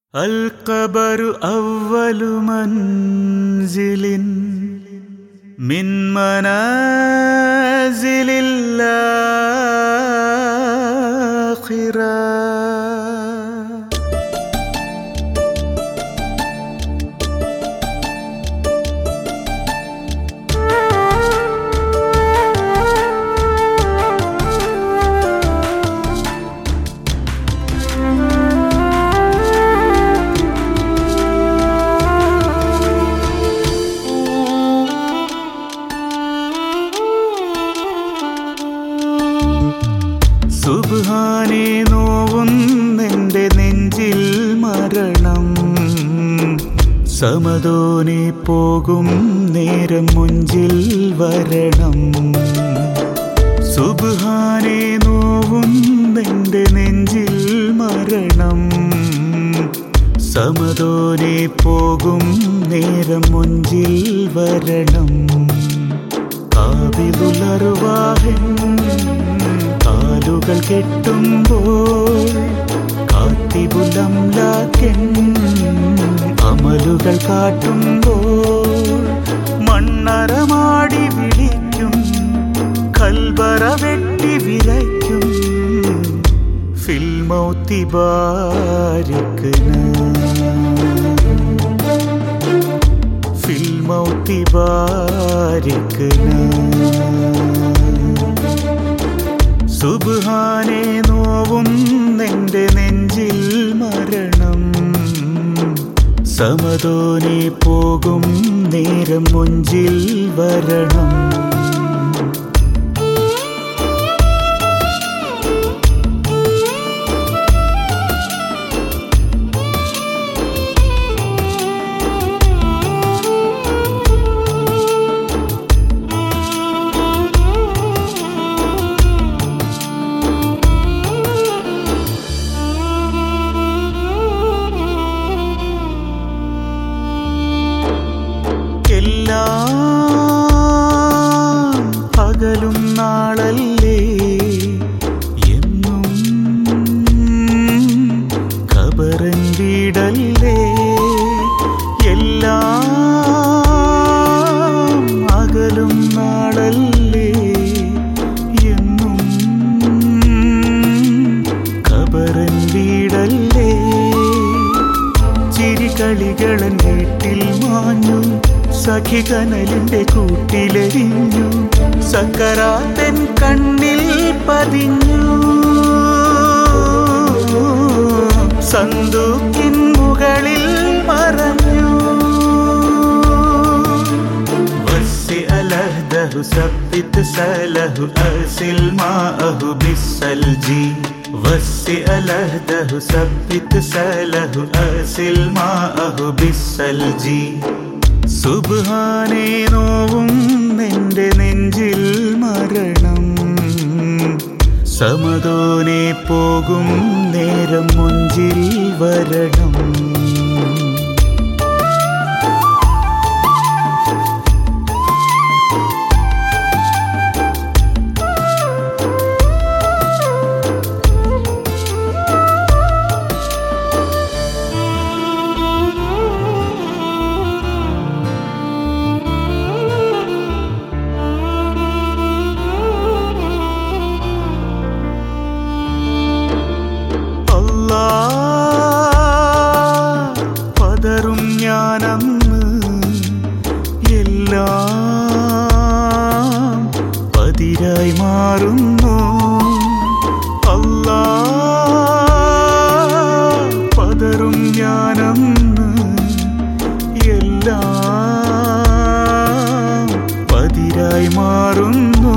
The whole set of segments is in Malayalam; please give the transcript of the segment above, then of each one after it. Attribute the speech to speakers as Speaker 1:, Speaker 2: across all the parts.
Speaker 1: القبر أول منزل من منازل الآخرة സുബാനെ നോവുന്നെന്റെ നെഞ്ചിൽ മരണം സമതോനെ പോകും നേരം മുഞ്ചിൽ വരണം സുബാനെ നോവുന്നെന്റെ നെഞ്ചിൽ മരണം സമതോനെ പോകും നേരം മുഞ്ചിൽ വരണം കാവിലുലറുവാഹൻ കാലുകൾ കെട്ടുമ്പോൾ കാത്തിബുലം ലാക്കൻ അമലുകൾ കാട്ടുമ്പോൾ മണ്ണറമാടി വിളിക്കും കൽബറ വെട്ടി വിലയ്ക്കും ഫിൽമൗത്തി ബാരിക്കന ഫിൽമൗത്തി ബാരിക്കന സുബാനെ നോവും നിന്റെ നെഞ്ചിൽ മരണം സമതോനെ പോകും നേരം മുഞ്ചിൽ വരണം എല്ലാം പകലും നാളല്ലേ എന്നും കബറൻ വീടല്ലേ എല്ലാം അകലും നാളല്ലേ എന്നും കബറൻ വീടല്ലേ ചിരികളികളൻ വീട്ടിൽ മാഞ്ഞു സഖി കനലിന്റെ കൂട്ടിലെരിഞ്ഞു സക്കറാത്തൻ കണ്ണിൽ പതിഞ്ഞു സന്തൂക്കിൻ മുകളിൽ മറഞ്ഞു وسأله ثبت ساله أرسل معه بالثلج وسأله ثبت ساله أرسل معه بالثلج സുബാനെ നോവും നിന്റെ നെഞ്ചിൽ മരണം സമതോനെ പോകും നേരം മുഞ്ചിൽ വരണം അല്ലാ പതറും ഞാനന്ന് എല്ലാം പതിരായി മാറുന്നു അല്ലാ പതറും ഞാനന്ന് എല്ലാം പതിരായി മാറുന്നു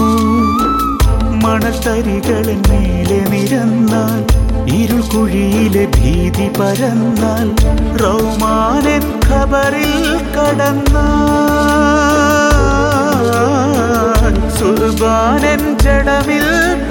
Speaker 1: മണത്തരികളിൻ മേലെ നിരന്നാൽ ഇരുൾ കുഴിയിലെ ഭീതി പരന്നാൽ റൗമാനൻ ഖബറിൽ കടന്നാൽ സുർബാനൻ ജടമിൽ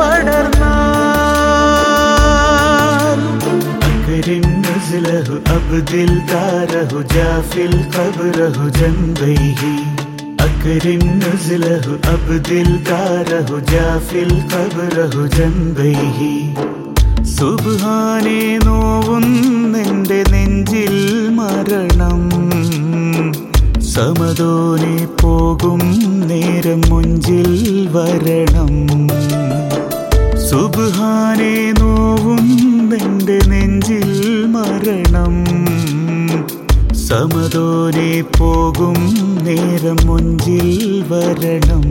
Speaker 1: പടർന്നാൽ അക്കരിൻ നസ്ലഹു അബ്ദിൽ താരഹു ജാഫിൽ ഖബറഹു ജൻബൈഹി أكرم نزله أبدل داره جافي القبره جنبيه സുബ്ഹാനെ നോവുന്നെന്റെ സമതോനെ പോകും നേരം മുഞ്ചിൽ വരണം സുബാനെ നോവും നിന്റെ നെഞ്ചിൽ മരണം സമതോനെ പോകും നേരം മുഞ്ചിൽ വരണം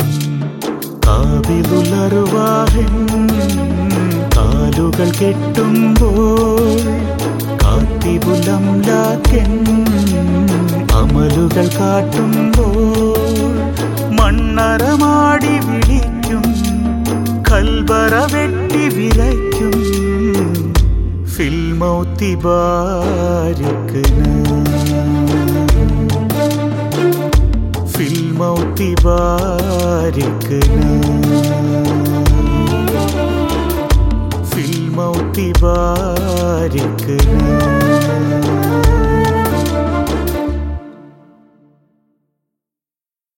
Speaker 1: കാവിലുലറുവാഹൻ കാലുകൾ കെട്ടുമ്പോൾ കാത്തിബുലം ലാക്കൻ അമലുകൾ കാട്ടുമ്പോൾ മണ്ണറമാടി വിളിക്കും കൽബറ വെട്ടി വിലയ്ക്കും ഫിൽമൗത്തി ബാരിക്കന ഫിൽമൗത്തി ബാരിക്കന ഫിൽമൗത്തി ബാരിക്കന